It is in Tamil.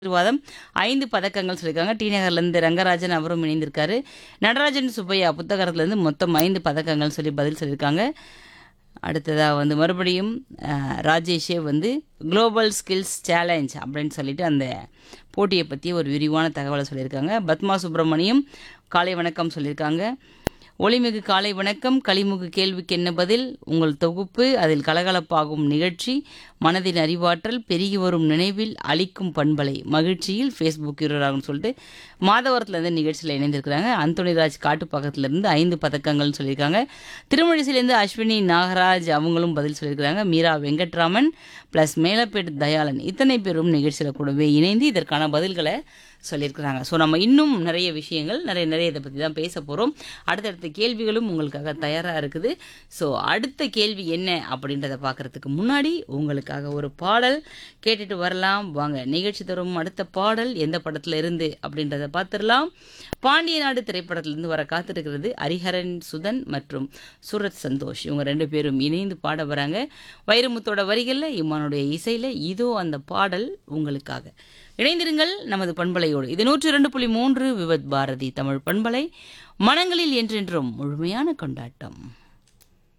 ஆசீர்வாதம் ஐந்து பதக்கங்கள் சொல்லியிருக்காங்க டி நகர்லேருந்து ரங்கராஜன் அவரும் இணைந்திருக்காரு நடராஜன் சுப்பையா புத்தகத்துலேருந்து மொத்தம் ஐந்து பதக்கங்கள் சொல்லி பதில் சொல்லியிருக்காங்க அடுத்ததாக வந்து மறுபடியும் அஹ், ராஜேஷே வந்து குளோபல் ஸ்கில்ஸ் சேலஞ்ச் அப்படின்னு சொல்லிட்டு அந்த போட்டியை பற்றி ஒரு விரிவான தகவலை சொல்லியிருக்காங்க பத்மா சுப்பிரமணியம் காலை வணக்கம் சொல்லியிருக்காங்க ஒளிமிகு காலை வணக்கம் களிமுகு கேள்விக்கு என்ன பதில் உங்கள் தொகுப்பு அதில் கலகலப்பாகும் நிகழ்ச்சி மனதின் அறிவாற்றல் பெருகி வரும் நினைவில் அளிக்கும் பண்பலை மகிழ்ச்சியில் ஃபேஸ்புக் ஹீரோராகனு சொல்லிட்டு மாதவரத்துலேருந்து நிகழ்ச்சியில் இணைந்திருக்கிறாங்க அந்தோணிராஜ் காட்டுப்பாக்கத்துலேருந்து ஐந்து பதக்கங்கள்னு சொல்லியிருக்காங்க திருமழிசிலேருந்து அஸ்வினி நாகராஜ் அவங்களும் பதில் சொல்லியிருக்கிறாங்க மீரா வெங்கட்ராமன் ப்ளஸ் மேலப்பேட்டு தயாளன் இத்தனை பேரும் நிகழ்ச்சியில் கூடவே இணைந்து இதற்கான பதில்களை சொல்லியிருக்கிறாங்க ஸோ நம்ம இன்னும் நிறைய விஷயங்கள் நிறைய நிறைய இதை பற்றி தான் பேச போகிறோம் அடுத்தடுத்த கேள்விகளும் உங்களுக்காக தயாராக இருக்குது ஸோ அடுத்த கேள்வி என்ன அப்படின்றத பார்க்கறதுக்கு முன்னாடி உங்களுக்காக ஒரு பாடல் கேட்டுட்டு வரலாம் வாங்க நிகழ்ச்சி தரும் அடுத்த பாடல் எந்த படத்துல இருந்து அப்படின்றத பார்த்துடலாம் பாண்டிய நாடு திரைப்படத்திலிருந்து வர காத்திருக்கிறது ஹரிஹரன் சுதன் மற்றும் சூரத் சந்தோஷ் இவங்க ரெண்டு பேரும் இணைந்து பாட வராங்க வைரமுத்தோட வரிகளில் இம்மானுடைய இசையில் இதோ அந்த பாடல் உங்களுக்காக இணைந்திருங்கள் நமது பண்பலையோடு இது நூற்றி இரண்டு புள்ளி மூன்று விவத் பாரதி தமிழ் பண்பலை மனங்களில் என்றென்றும் முழுமையான கொண்டாட்டம்